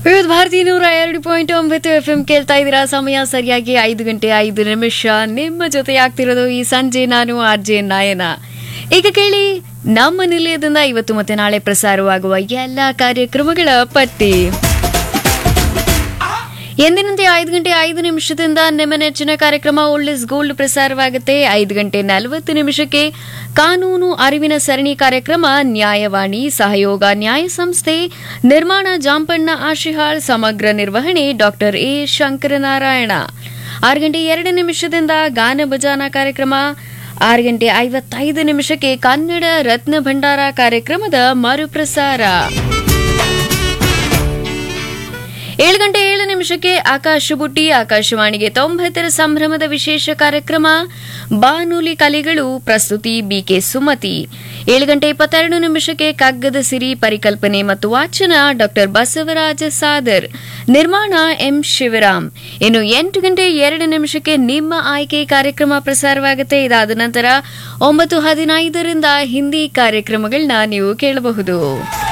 ವಿವಿಧ ಭಾರತಿ ನೂರ ಎರಡು ಪಾಯಿಂಟ್ ಒಂಬತ್ತು ಎಫ್ ಎಂ ಕೇಳ್ತಾ ಇದ್ದೀರಾ ಸಮಯ ಸರಿಯಾಗಿ ಐದು ಗಂಟೆ ಐದು ನಿಮಿಷ ನಿಮ್ಮ ಜೊತೆ ಆಗ್ತಿರೋದು ಈ ಸಂಜೆ ನಾನು ಆರ್ ಜೆ ನಾಯನ ಈಗ ಕೇಳಿ ನಮ್ಮ ನಿಲಯದಿಂದ ಇವತ್ತು ಮತ್ತೆ ನಾಳೆ ಪ್ರಸಾರವಾಗುವ ಎಲ್ಲ ಕಾರ್ಯಕ್ರಮಗಳ ಪಟ್ಟಿ ಎಂದಿನಂತೆ ಐದು ಗಂಟೆ ಐದು ನಿಮಿಷದಿಂದ ನಿಮ್ಮ ನೆಚ್ಚಿನ ಕಾರ್ಯಕ್ರಮ ಓಲ್ಡ್ ಗೋಲ್ಡ್ ಪ್ರಸಾರವಾಗುತ್ತೆ ಐದು ಗಂಟೆ ನಲವತ್ತು ನಿಮಿಷಕ್ಕೆ ಕಾನೂನು ಅರಿವಿನ ಸರಣಿ ಕಾರ್ಯಕ್ರಮ ನ್ಯಾಯವಾಣಿ ಸಹಯೋಗ ನ್ಯಾಯ ಸಂಸ್ಥೆ ನಿರ್ಮಾಣ ಜಾಂಪಣ್ಣ ಆಶಿಹಾಳ್ ಸಮಗ್ರ ನಿರ್ವಹಣೆ ಡಾಕ್ಟರ್ ಎ ಶಂಕರನಾರಾಯಣ ಆರು ಗಂಟೆ ಎರಡು ನಿಮಿಷದಿಂದ ಗಾನ ಭಜಾನ ಕಾರ್ಯಕ್ರಮ ಆರು ಗಂಟೆ ಐವತ್ತೈದು ನಿಮಿಷಕ್ಕೆ ಕನ್ನಡ ರತ್ನ ಭಂಡಾರ ಕಾರ್ಯಕ್ರಮದ ಮರುಪ್ರಸಾರ ಏಳು ಗಂಟೆ ಏಳು ನಿಮಿಷಕ್ಕೆ ಆಕಾಶ ಬುಟ್ಟಿ ಆಕಾಶವಾಣಿಗೆ ತೊಂಬತ್ತರ ಸಂಭ್ರಮದ ವಿಶೇಷ ಕಾರ್ಯಕ್ರಮ ಬಾನುಲಿ ಕಲೆಗಳು ಪ್ರಸ್ತುತಿ ಬಿಕೆ ಸುಮತಿ ಏಳು ಗಂಟೆ ಇಪ್ಪತ್ತೆರಡು ನಿಮಿಷಕ್ಕೆ ಕಗ್ಗದ ಸಿರಿ ಪರಿಕಲ್ಪನೆ ಮತ್ತು ವಾಚನ ಡಾಕ್ಟರ್ ಬಸವರಾಜ ಸಾದರ್ ನಿರ್ಮಾಣ ಎಂ ಶಿವರಾಮ್ ಇನ್ನು ಎಂಟು ಗಂಟೆ ಎರಡು ನಿಮಿಷಕ್ಕೆ ನಿಮ್ಮ ಆಯ್ಕೆ ಕಾರ್ಯಕ್ರಮ ಪ್ರಸಾರವಾಗುತ್ತೆ ಇದಾದ ನಂತರ ಒಂಬತ್ತು ಹದಿನೈದರಿಂದ ಹಿಂದಿ ಕಾರ್ಯಕ್ರಮಗಳನ್ನ ನೀವು ಕೇಳಬಹುದು